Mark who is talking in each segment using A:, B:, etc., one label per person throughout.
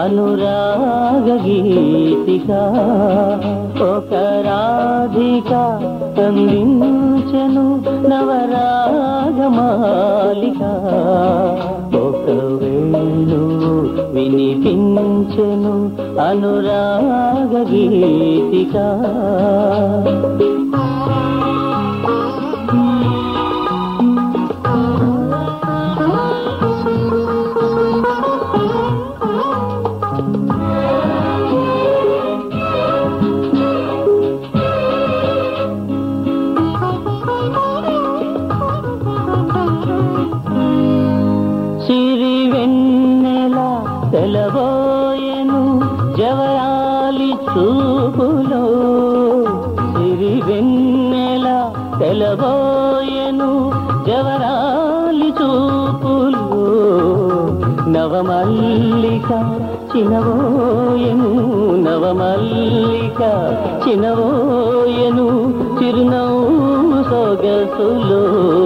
A: అనురాగ గీతిక ఒక రాధిక అందించెను నవరాగమాలిక ఒక వేణు వినిపించెను అనురాగ గీతిక సిరి వెన్నెల తెలబోయెను జవరాలి చూపులో సిరి వెన్నెల తెలబోయెను జవరాలి చూపులో నవమల్లిక చినవోయెను నవమల్లిక చినవోయెను చిరునవ్వు సొగసులో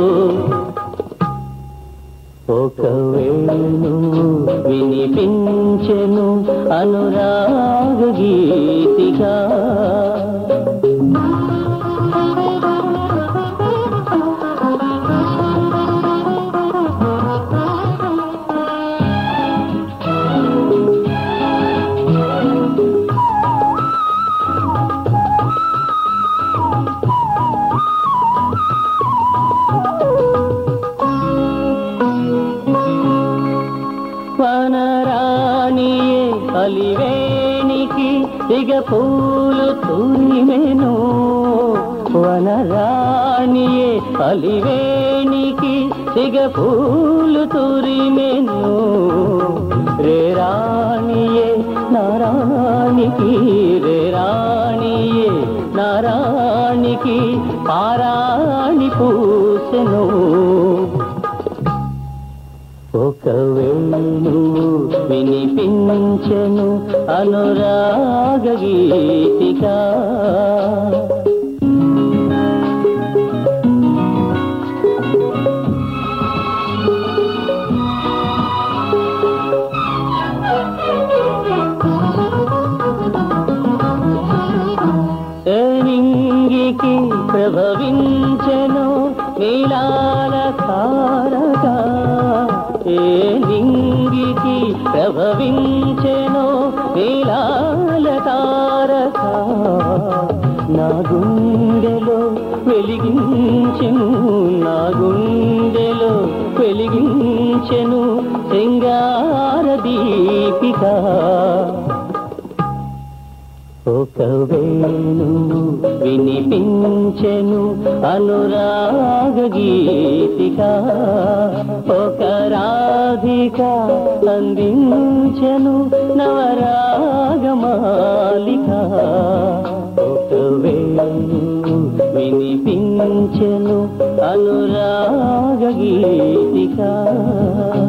A: ఒక వేణు వినిపించెను అనురాగ గీతిగా వనరాణియే అలివేణికి ఇగ పూలు తురిమెను వనరాణియే అలివేణికి ఇగ పూలు తురిమెను రే రాణియే నారాణికి రే రాణియే నారాణికి పారాణి పూసెను ఒక వేణు వినిపించెను అనురాగ గీతిక నింగికి ప్రభవించెను నీలాల తారక ఏ నింగికి ప్రభవించెను నీలాల తారక నా గుండెలో వెలిగించెను నా గుండెలో వెలిగించెను శృంగార దీపిక ఒక వేణు వినిపించెను అనురాగ గీతిక ఒక రాధిక అందించెను నవరాగమాలిక ఒక వేణు వినిపించెను అనురాగ గీతిక